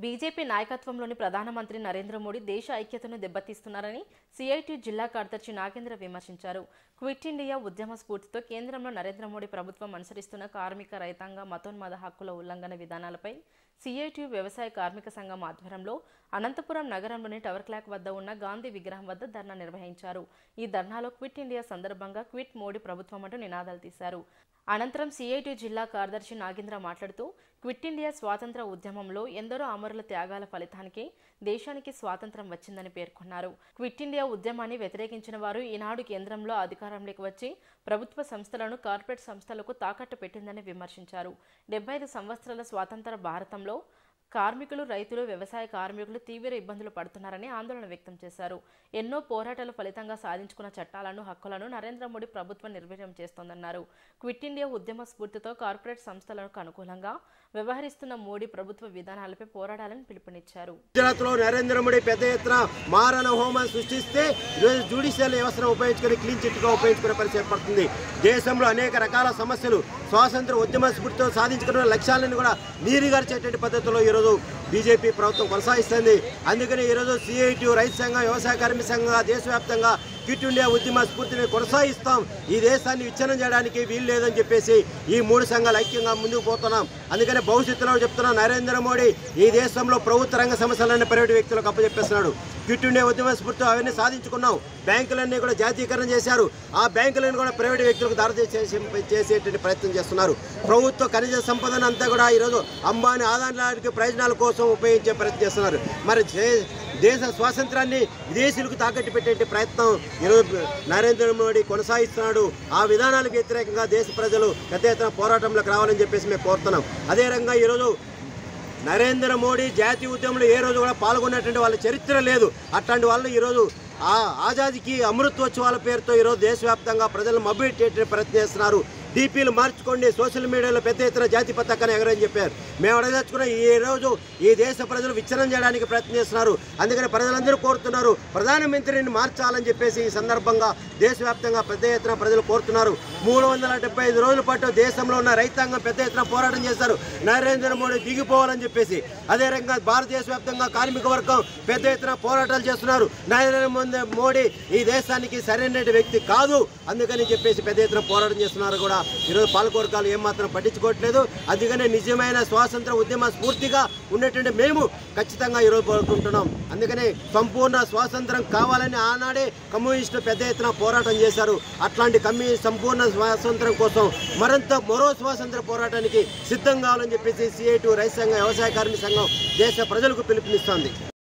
BJP నాయకత్వంలోని ప్రధానమంత్రి నరేంద్ర మోడీ దేశ ఐక్యతను దెబ్బతీస్తున్నారని సిఐటి జిల్లా కార్యదర్శి నాగేంద్ర విమర్శించారు క్విట్ ఇండియా ఉద్యమ స్ఫూర్తితో కేంద్రంలో నరేంద్ర మోడీ ప్రభుత్వం అనుసరిస్తున్న కార్మిక రైతాంగ మతోన్మద హక్కుల ఉల్లంఘన విధానాలపై సిఐటి వ్యవసాయ కార్మిక సంఘం ఆధ్వర్యంలో అనంతపురం నగరంలోని టవర్ క్లాక్ వద్ద ఉన్న గాంధీ విగ్రహం వద్ద ధర్నా నిర్వహించారు ఈ ధర్నాలో క్విట్ ఇండియా సందర్భంగా క్విట్ మోడీ ప్రభుత్వం అంటూ నినాదాలు తీశారు అనంతరం సిఐటి జిల్లా కార్యదర్శి నాగేంద్ర మాట్లాడుతూ క్విట్ ఇండియా స్వాతంత్ర ఉద్యమంలో ఎందరో అమరుల త్యాగాల ఫలితానికి దేశానికి స్వాతంత్రం వచ్చిందని పేర్కొన్నారు క్విట్ ఇండియా ఉద్యమాన్ని వ్యతిరేకించిన వారు ఈనాడు కేంద్రంలో అధికారంలోకి వచ్చి ప్రభుత్వ సంస్థలను కార్పొరేట్ సంస్థలకు తాకట్టు పెట్టిందని విమర్శించారు డెబ్బై ఐదు సంవత్సరాల స్వాతంత్ర భారతంలో కార్మికులు రైతులు వ్యవసాయ కార్మికులు తీవ్ర ఇబ్బందులు పడుతున్నారని ఆందోళన వ్యక్తం చేశారు ఎన్నో పోరాటాల ఫలితంగా సాధించుకున్న చట్టాలను హక్కులను నరేంద్ర మోడీ ప్రభుత్వం నిర్వీర్యం చేస్తోందన్నారు క్విట్ ఇండియా ఉద్యమ స్ఫూర్తితో కార్పొరేట్ సంస్థలకు అనుకూలంగా వ్యవహరిస్తున్న మోడీ ప్రభుత్వ విధానాలపై పోరాడాలని పిలుపునిచ్చారు గుజరాత్ లో నరేంద్ర మోడీ పెద్ద ఎత్తున మారణ హోమం సృష్టిస్తే ఈరోజు జ్యుడిషియల్ వ్యవస్థను ఉపయోగించుకొని క్లీన్ చిట్ గా ఉపయోగించుకునే పరిస్థితి ఏర్పడుతుంది దేశంలో అనేక రకాల సమస్యలు స్వాతంత్ర ఉద్యమ స్ఫూర్తితో సాధించుకున్న లక్ష్యాలను కూడా నీరుగార్చేటువంటి పద్ధతిలో ఈరోజు బీజేపీ ప్రభుత్వం కొనసాగిస్తుంది అందుకని ఈరోజు సిఐటి రైతు సంఘం వ్యవసాయ కార్మిక సంఘంగా దేశవ్యాప్తంగా క్విట్ ఇండియా ఉద్యమ స్ఫూర్తిని కొనసాగిస్తాం ఈ దేశాన్ని విచ్ఛిన్నం చేయడానికి వీలు లేదని చెప్పేసి ఈ మూడు సంఘాలు ఐక్యంగా ముందుకు పోతున్నాం అందుకని భవిష్యత్తులో చెప్తున్నా నరేంద్ర మోడీ ఈ దేశంలో ప్రభుత్వ రంగ సమస్యలన్నీ ప్రైవేటు వ్యక్తులకు అప్పచెప్పేస్తున్నాడు క్విట్ ఇండియా ఉద్యమ స్ఫూర్తితో అవన్నీ సాధించుకున్నాం బ్యాంకులన్నీ కూడా జాతీయకరణ చేశారు ఆ బ్యాంకులను కూడా ప్రైవేటు వ్యక్తులకు దారి చేసే చేసేటువంటి ప్రయత్నం చేస్తున్నారు ప్రభుత్వ ఖనిజ సంపదను అంతా కూడా ఈరోజు అంబానీ ఆదాయానికి ప్రయోజనాల కోసం ఉపయోగించే ప్రయత్నం చేస్తున్నారు మరి దే- దేశ స్వాతంత్రాన్ని విదేశీయులకు తాకట్టు పెట్టే ప్రయత్నం ఈరోజు నరేంద్ర మోడీ కొనసాగిస్తున్నాడు ఆ విధానాలకు వ్యతిరేకంగా దేశ ప్రజలు పెద్ద ఎత్తున పోరాటంలోకి రావాలని చెప్పేసి మేము కోరుతున్నాం అదే రకంగా ఈరోజు నరేంద్ర మోడీ జాతీయ ఉద్యమంలో ఏ రోజు కూడా పాల్గొన్నటువంటి వాళ్ళ చరిత్ర లేదు అట్లాంటి వాళ్ళు ఈరోజు ఆ ఆజాదీకి అమృతోత్సవాల పేరుతో ఈరోజు దేశవ్యాప్తంగా ప్రజలను మభ్యపెట్టే ప్రయత్నం చేస్తున్నారు డీపీలు మార్చుకోండి సోషల్ మీడియాలో పెద్ద ఎత్తున జాతి పతాకాన్ని ఎగరని చెప్పారు మేము అడగదలుచుకున్న ఈ రోజు ఈ దేశ ప్రజలు విచ్ఛిన్నం చేయడానికి ప్రయత్నం చేస్తున్నారు అందుకని ప్రజలందరూ కోరుతున్నారు ప్రధానమంత్రిని మార్చాలని చెప్పేసి ఈ సందర్భంగా దేశవ్యాప్తంగా పెద్ద ఎత్తున ప్రజలు కోరుతున్నారు మూడు వందల డెబ్బై ఐదు రోజుల పాటు దేశంలో ఉన్న రైతాంగం పెద్ద ఎత్తున పోరాటం చేశారు నరేంద్ర మోడీ దిగిపోవాలని చెప్పేసి అదే రకంగా భారతదేశ వ్యాప్తంగా కార్మిక వర్గం పెద్ద ఎత్తున పోరాటాలు చేస్తున్నారు నరేంద్ర మోదీ మోడీ ఈ దేశానికి సరైన వ్యక్తి కాదు అందుకని చెప్పేసి పెద్ద ఎత్తున పోరాటం చేస్తున్నారు కూడా ఈరోజు పాలకవర్గాలు ఏమాత్రం పట్టించుకోవట్లేదు అందుకనే నిజమైన స్వాతంత్ర ఉద్యమ స్ఫూర్తిగా ఉన్నటువంటి మేము ఖచ్చితంగా ఈరోజు కోరుకుంటున్నాం అందుకనే సంపూర్ణ స్వాతంత్రం కావాలని ఆనాడే కమ్యూనిస్టులు పెద్ద ఎత్తున పోరాటం చేశారు అట్లాంటి కమ్యూ సంపూర్ణ స్వాతంత్రం కోసం మరింత మరో స్వాతంత్ర పోరాటానికి సిద్ధం కావాలని చెప్పేసి సిఐటి రైతు సంఘం వ్యవసాయ కార్మిక సంఘం దేశ ప్రజలకు పిలుపునిస్తోంది